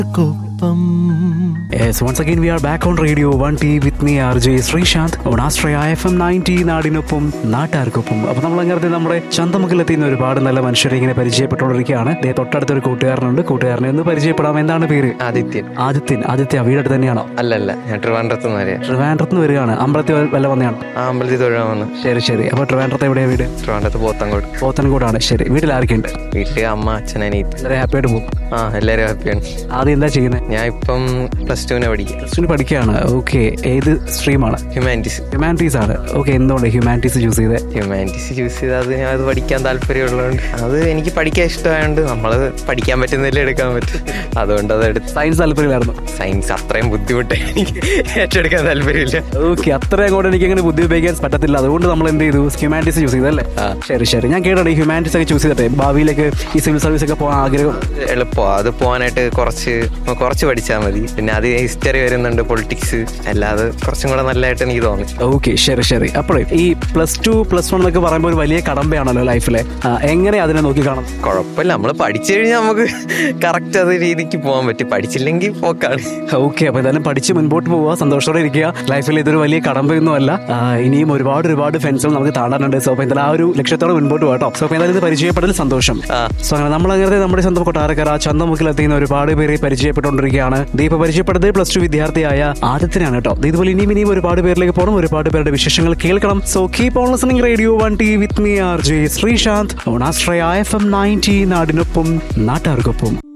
Koppam Yes, once again we are back on Radio 1T with me RJ Sreesanth on Astraya FM 90 നാടിനൊപ്പം നാട്ടാർക്കൊപ്പം അപ്പോൾ നമ്മൾ അങ്ങനത്തെ നമ്മുടെ ചന്തമുക്കിലെത്തിയുന്ന ഒരുപാട് നല്ല മനുഷ്യരെ ഇങ്ങനെ പരിചയപ്പെട്ടുകൊണ്ടിരിക്കുകയാണ് ദേ തൊട്ടടുത്തൊരു കൂട്ടുകാരനുണ്ട് കൂട്ടുകാരനെ ഒന്ന് പരിചയപ്പെടാം എന്താണ് പേര് ആദിത്യൻ ആദിത്യൻ ആദിത്യ വീടടുത്ത് തന്നെയാണോ അല്ലല്ല ഞാൻ ട്രിവാൻഡ്രത്ത് നിന്ന് വരെയാ ട്രിവാൻഡ്രത്ത് നിന്ന് വരികയാണ് അമ്പലത്തിൽ വല്ല വന്നെയാണ് ആ അമ്പലത്തിൽ തൊഴാൻ വന്ന് ശരി ശരി അപ്പോൾ ട്രിവാൻഡ്രത്ത് എവിടെയാണ് വീട് ട്രിവാൻഡ്രത്ത് പോത്തങ്കോട് പോത്തൻകോടാണ് ശരി വീട്ടിൽ ആരൊക്കെയുണ്ട് വീട്ടിൽ അമ്മ അച്ഛൻ അനീത്ത് വളരെ ഹാപ്പിയായിട്ട് പോകും ആ എല്ലാവരും ഹാപ്പിയാണ് ആദ്യം എന്താ ചെയ്യുന്നത് ഞാൻ ഇപ്പം പ്ലസ് ടുവിനെ പഠിക്കുക പ്ലസ് ടു പഠിക്കുകയാണ് ഓക്കെ ഏത് സ്ട്രീമാണ് ഹ്യൂമാനിറ്റീസ് ഹ്യൂമാനിറ്റീസ് ആണ് ഓക്കെ എന്തുകൊണ്ട് ഹ്യൂമാനിറ്റീസ് ചൂസ് ചെയ്തത് ഹ്യൂമാനിറ്റീസ് ചൂസ് ചെയ്ത് അത് ഞാൻ അത് പഠിക്കാൻ താല്പര്യമുള്ളതുകൊണ്ട് അത് എനിക്ക് പഠിക്കാൻ ഇഷ്ടമായതുകൊണ്ട് നമ്മൾ പഠിക്കാൻ പറ്റുന്നതിലേ എടുക്കാൻ പറ്റും അതുകൊണ്ട് അത് എടുത്ത് സയൻസ് താല്പര്യമില്ലായിരുന്നു സയൻസ് അത്രയും ബുദ്ധിമുട്ടായി എനിക്ക് ഏറ്റെടുക്കാൻ താല്പര്യമില്ല ഓക്കെ അത്രയും അങ്ങോട്ട് എനിക്ക് അങ്ങനെ ബുദ്ധി ഉപയോഗിക്കാൻ പറ്റത്തില്ല അതുകൊണ്ട് നമ്മൾ എന്ത് ചെയ്തു ഹ്യൂമാനിറ്റീസ് ചൂസ് ചെയ്തല്ലേ ആ. ശരി ശരി ഞാൻ കേട്ടോ ഹ്യൂമാനിറ്റീസ് ഒക്കെ ചൂസ് ചെയ്തിട്ടെ ഭാവിയിലേക്ക് ഈ സിവിൽ സർവീസ് ഒക്കെ പോകാൻ ആഗ്രഹം എളുപ്പമാണ് അത് പോകാനായിട്ട് കുറച്ച് കുറച്ച് പഠിച്ചാൽ മതി പിന്നെ അത് ഹിസ്റ്ററി വരുന്നുണ്ട് പൊളിറ്റിക്സ് അല്ലാതെ കുറച്ചും കൂടെ നല്ലതായിട്ട് എനിക്ക് തോന്നി ഓക്കെ ശരി ശരി അപ്പോഴേ ഈ പ്ലസ് ടു പ്ലസ് വൺ എന്നൊക്കെ പറയുമ്പോൾ ഒരു വലിയ കടമ്പയാണല്ലോ ലൈഫിലെ എങ്ങനെ അതിനെ നോക്കി കാണും കുഴപ്പമില്ല നമ്മൾ പഠിച്ചു കഴിഞ്ഞാൽ നമുക്ക് കറക്റ്റ് അത് രീതിക്ക് പോകാൻ പറ്റും പഠിച്ചില്ലെങ്കിൽ പോക്കാണ് ഓക്കെ അപ്പൊ എന്തായാലും പഠിച്ച് മുൻപോട്ട് പോവുക സന്തോഷത്തോടെ ഇരിക്കുക ലൈഫിൽ ഇതൊരു വലിയ കടമ്പയൊന്നും അല്ല ആ, ഇനിയും ഒരുപാട് ഒരുപാട് ഫ്രണ്ട്സുകൾ നമുക്ക് താണ്ടാനുണ്ട് സോ അപ്പൊ എന്തായാലും ആ ഒരു ലക്ഷ്യത്തോടെ മുൻപോട്ട് പോകാം കേട്ടോ സോ അപ്പൊ എന്തായാലും ഇത് പരിചയപ്പെടൽ സന്തോഷം ആ. സോ അങ്ങനെ നമ്മൾ അങ്ങനത്തെ നമ്മുടെ സ്വന്തം കൊട്ടാരക്കര ചന്തമുക്കിൽ എത്തുന്ന ഒരുപാട് പേരെ പരിചയപ്പെട്ടുകൊണ്ടിരിക്കുകയാണ് ദീപ പരിചയപ്പെടുന്നത് പ്ലസ് ടു വിദ്യാർത്ഥിയായ ആദ്യത്തിനാണ് കേട്ടോ ദേ ഇതുപോലെ ഇനിയും ഇനിയും ഒരുപാട് പേരിലേക്ക് പോകണം ഒരുപാട് പേരുടെ വിശേഷങ്ങൾ കേൾക്കണം so keep on listening radio one T with me R J Sreesanth ഓണാശ്രയ എഫ് എം നയൻറ്റി നാടിനൊപ്പം നാട്ടാർക്കൊപ്പം